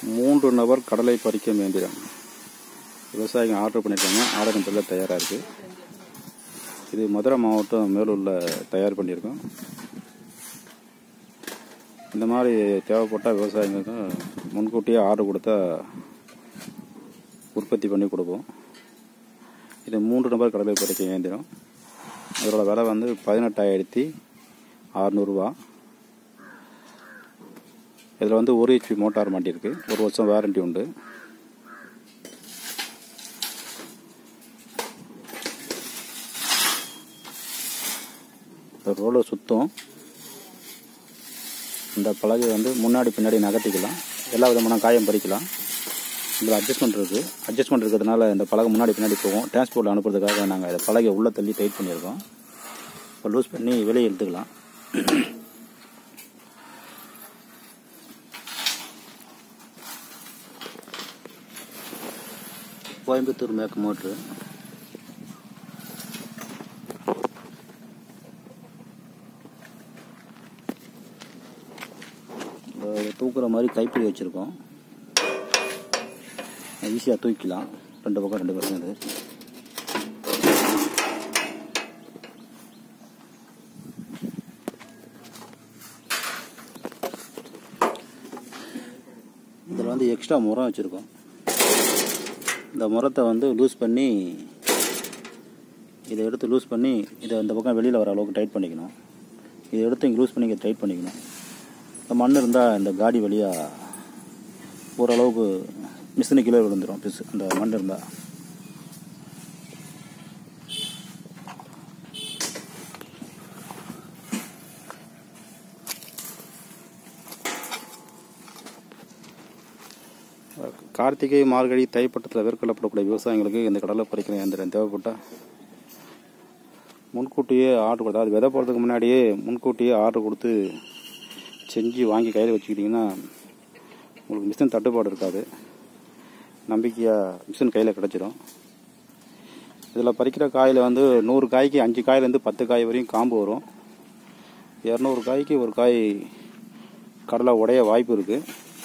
மூன்று நபர் கடலை பறிக்கும் இயந்திரம் விவசாயிங்க ஆர்டர் பண்ணியிருக்காங்க ஆர்டர் நம்பரில் தயாராக இருக்குது இது மதுரை மாவட்டம் மேலூரில் தயார் பண்ணியிருக்கோம் இந்த மாதிரி தேவைப்பட்ட விவசாயிங்களுக்கு முன்கூட்டியே ஆர்டர் கொடுத்தா உற்பத்தி பண்ணி கொடுப்போம் இது மூன்று நபர் கடலை பறிக்கும் இயந்திரம் இதோட விலை வந்து பதினெட்டாயிரத்தி அறநூறுவா இதில் வந்து ஒரு ஹெச்பி மோட்டார் மாட்டியிருக்கு ஒரு வருஷம் வாரண்டி உண்டு இந்த ரோலை சுத்தம் இந்த பலகை வந்து முன்னாடி பின்னாடி நகர்த்திக்கலாம் எல்லா விதமான காயம் பறிக்கலாம் இதில் அட்ஜஸ்ட்மெண்ட் இருக்குது அட்ஜஸ்ட்மெண்ட் இருக்கிறதுனால இந்த பலகை முன்னாடி பின்னாடி போகும் டிரான்ஸ்போர்ட் அனுப்புறதுக்காக நாங்கள் இந்த பலகை உள்ளே தள்ளி டைட் பண்ணியிருக்கோம் இப்போ லூஸ் பண்ணி வெளியே எடுத்துக்கலாம் கோயம்புத்தூர் மேற்கு மோட்ரு தூக்குற மாதிரி கைப்பிடி வச்சுருக்கோம் ஈஸியாக தூக்கிக்கலாம் ரெண்டு பக்கம் ரெண்டு பக்கம் இது இதில் வந்து எக்ஸ்ட்ரா முறம் வச்சுருக்கோம் இந்த முறத்தை வந்து லூஸ் பண்ணி இதை எடுத்து லூஸ் பண்ணி இதை இந்த பக்கம் வெளியில் வர அளவுக்கு டைட் பண்ணிக்கணும் இதை எடுத்து இங்கே லூஸ் பண்ணி இங்கே டைட் பண்ணிக்கணும் இந்த மண் இருந்தால் இந்த காடி வழியாக ஓரளவுக்கு மிஷினு கீழே விழுந்துடும் பிசு அந்த மண் இருந்தால் கார்த்திகை மார்கழி தைப்பட்டத்தில் மேற்கொள்ளப்படக்கூடிய விவசாயிகளுக்கு இந்த கடலை பறிக்கிற இயந்திரம் தேவைப்பட்டால் முன்கூட்டியே ஆர்டர் கொடுத்தா அது விதை போடுறதுக்கு முன்னாடியே முன்கூட்டியே ஆர்டர் கொடுத்து செஞ்சு வாங்கி கையில் வச்சுக்கிட்டிங்கன்னா உங்களுக்கு மிஷின் தட்டுப்பாடு இருக்காது நம்பிக்கையாக மிஷின் கையில் கிடச்சிரும் இதில் பறிக்கிற காயில் வந்து நூறு காய்க்கு அஞ்சு காயிலேருந்து பத்து காய் வரையும் காம்பு வரும் இரநூறு காய்க்கு ஒரு காய் கடலை உடைய வாய்ப்பு இருக்குது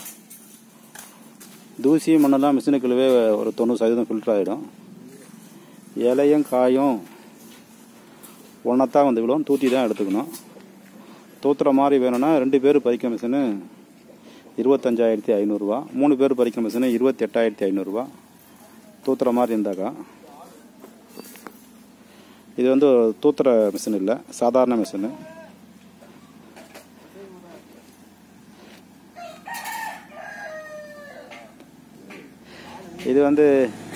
தூசி மண்ணெல்லாம் மிஷினுக்குள்ளவே ஒரு தொண்ணூறு சதவீதம் ஃபில்டர் ஆகிடும் இலையும் காயும் ஒன்றத்தான் வந்து விழும் தூத்தி தான் எடுத்துக்கணும் தூத்துற மாதிரி வேணும்னா ரெண்டு பேர் பறிக்க மிஷினு இருபத்தஞ்சாயிரத்தி ஐநூறுரூவா மூணு பேர் பறிக்கிற மிஷினு இருபத்தி எட்டாயிரத்தி ஐநூறுரூவா தூத்துற மாதிரி இருந்தாக்கா இது வந்து தூத்துற மிஷின் இல்லை சாதாரண மிஷினு இது வந்து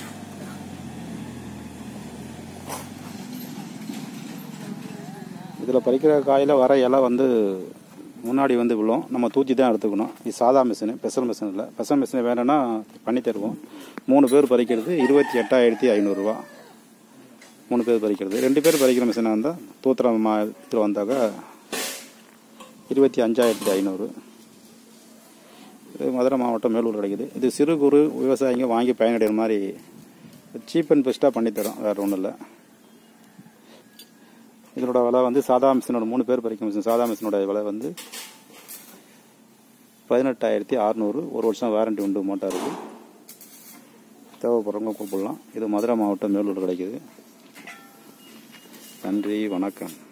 இதில் பறிக்கிற காயில் வர இலை வந்து முன்னாடி வந்து விழும் நம்ம தூத்தி தான் எடுத்துக்கணும் இது சாதா மிஷினு ஸ்பெஷல் மிஷின் இல்லை ஸ்பெஷல் மிஷின் வேணும்னா பண்ணி தருவோம் மூணு பேர் பறிக்கிறது இருபத்தி எட்டாயிரத்தி ஐநூறுரூவா மூணு பேர் பறிக்கிறது ரெண்டு பேர் பறிக்கிற மிஷினாக இருந்தால் தூத்திரம் மா இதில் வந்தாக்கா இருபத்தி அஞ்சாயிரத்தி ஐநூறு இது மதுரை மாவட்டம் மேலூர் கிடைக்குது இது சிறு குறு விவசாயிங்க வாங்கி பயனடைகிற மாதிரி சீப் அண்ட் பெஸ்ட்டாக பண்ணித்தரோம் வேறு ஒன்றும் இல்லை இதனோட விலை வந்து சாதா மிஷினோட மூணு பேர் பறிக்கும் மிஷின் சாதா மிஷினோட விலை வந்து பதினெட்டாயிரத்தி அறநூறு ஒரு வருஷம் வாரண்டி உண்டு மோட்டாருக்கு தேவைப்படுறவங்க கூப்பிடலாம் இது மதுரை மாவட்டம் மேலூர் கிடைக்குது நன்றி வணக்கம்